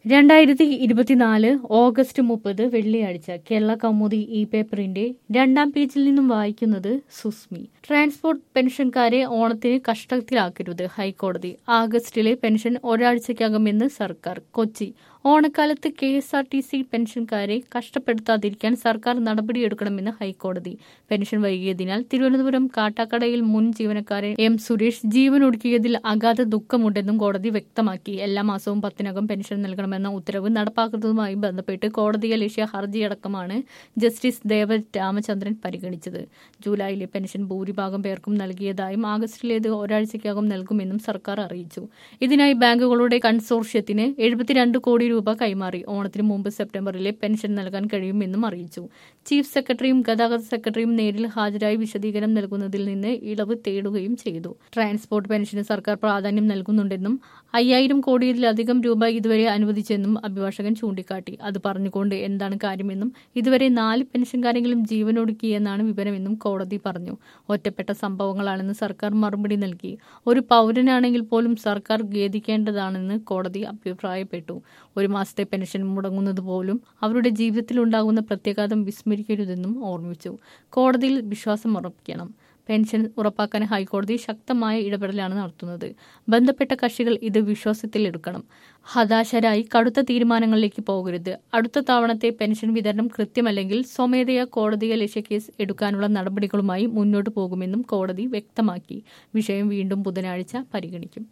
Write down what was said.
രണ്ടായിരത്തി ഇരുപത്തിനാല് ഓഗസ്റ്റ് മുപ്പത് വെള്ളിയാഴ്ച കേരള കൗമുദി ഇ പേപ്പറിന്റെ രണ്ടാം പേജിൽ നിന്നും വായിക്കുന്നത് സുസ്മി ട്രാൻസ്പോർട്ട് പെൻഷൻകാരെ ഓണത്തിന് കഷ്ടത്തിലാക്കരുത് ഹൈക്കോടതി ആഗസ്റ്റിലെ പെൻഷൻ ഒരാഴ്ചയ്ക്കകമെന്ന് സർക്കാർ കൊച്ചി ഓണക്കാലത്ത് K S R T C പെൻഷൻകാരെ കഷ്ടപ്പെടുത്താതിരിക്കാൻ സർക്കാർ നടപടിയെടുക്കണമെന്ന് ഹൈക്കോടതി പെൻഷൻ വൈകിയതിനാൽ തിരുവനന്തപുരം കാട്ടാക്കടയിൽ മുൻ ജീവനക്കാരൻ എം സുരേഷ് ജീവനൊടുക്കിയതിൽ അഗാധ ദുഃഖമുണ്ടെന്നും കോടതി വ്യക്തമാക്കി എല്ലാ മാസവും പത്തിനകം പെൻഷൻ നൽകണമെന്ന ഉത്തരവ് നടപ്പാക്കുന്നതുമായി ബന്ധപ്പെട്ട് കോടതിയിൽ ലക്ഷ്യ ഹർജിയടക്കമാണ് ജസ്റ്റിസ് ദേവ രാമചന്ദ്രൻ പരിഗണിച്ചത് ജൂലൈയിലെ പെൻഷൻ ഭൂരിഭാഗം പേർക്കും നൽകിയതായും ആഗസ്റ്റിലേത് ഒരാഴ്ചയ്ക്കകം നൽകുമെന്നും സർക്കാർ അറിയിച്ചു ഇതിനായി ബാങ്കുകളുടെ കൺസോർഷ്യത്തിന് എഴുപത്തിരണ്ട് കോടി രൂപ കൈമാറി ഓണത്തിന് മുമ്പ് സെപ്റ്റംബറിലെ പെൻഷൻ നൽകാൻ കഴിയുമെന്നും അറിയിച്ചു ചീഫ് സെക്രട്ടറിയും ഗതാഗത സെക്രട്ടറിയും നേരിൽ ഹാജരായി വിശദീകരണം നൽകുന്നതിൽ നിന്ന് ഇളവ് തേടുകയും ചെയ്തു ട്രാൻസ്പോർട്ട് പെൻഷന് സർക്കാർ പ്രാധാന്യം നൽകുന്നുണ്ടെന്നും അയ്യായിരം കോടിയിലധികം രൂപ ഇതുവരെ അനുവദിച്ചെന്നും അഭിഭാഷകൻ ചൂണ്ടിക്കാട്ടി അത് പറഞ്ഞുകൊണ്ട് എന്താണ് കാര്യമെന്നും ഇതുവരെ നാല് പെൻഷൻകാരെങ്കിലും ജീവനൊടുക്കിയെന്നാണ് വിവരമെന്നും കോടതി പറഞ്ഞു ഒറ്റപ്പെട്ട സംഭവങ്ങളാണെന്ന് സർക്കാർ മറുപടി നൽകി ഒരു പൗരനാണെങ്കിൽ പോലും സർക്കാർ ഖേദിക്കേണ്ടതാണെന്ന് കോടതി അഭിപ്രായപ്പെട്ടു ഒരു മാസത്തെ പെൻഷൻ മുടങ്ങുന്നത് പോലും അവരുടെ ജീവിതത്തിൽ ഉണ്ടാകുന്ന പ്രത്യാഘാതം വിസ്മരിക്കരുതെന്നും ഓർമ്മിച്ചു കോടതിയിൽ വിശ്വാസം ഉറപ്പിക്കണം പെൻഷൻ ഉറപ്പാക്കാൻ ഹൈക്കോടതി ശക്തമായ ഇടപെടലാണ് നടത്തുന്നത് ബന്ധപ്പെട്ട കക്ഷികൾ ഇത് വിശ്വാസത്തിലെടുക്കണം ഹതാശരായി കടുത്ത തീരുമാനങ്ങളിലേക്ക് പോകരുത് അടുത്ത തവണത്തെ പെൻഷൻ വിതരണം കൃത്യമല്ലെങ്കിൽ സ്വമേധയാ കോടതിയെ ലക്ഷ്യ കേസ് എടുക്കാനുള്ള നടപടികളുമായി മുന്നോട്ടു പോകുമെന്നും കോടതി വ്യക്തമാക്കി വിഷയം വീണ്ടും ബുധനാഴ്ച പരിഗണിക്കും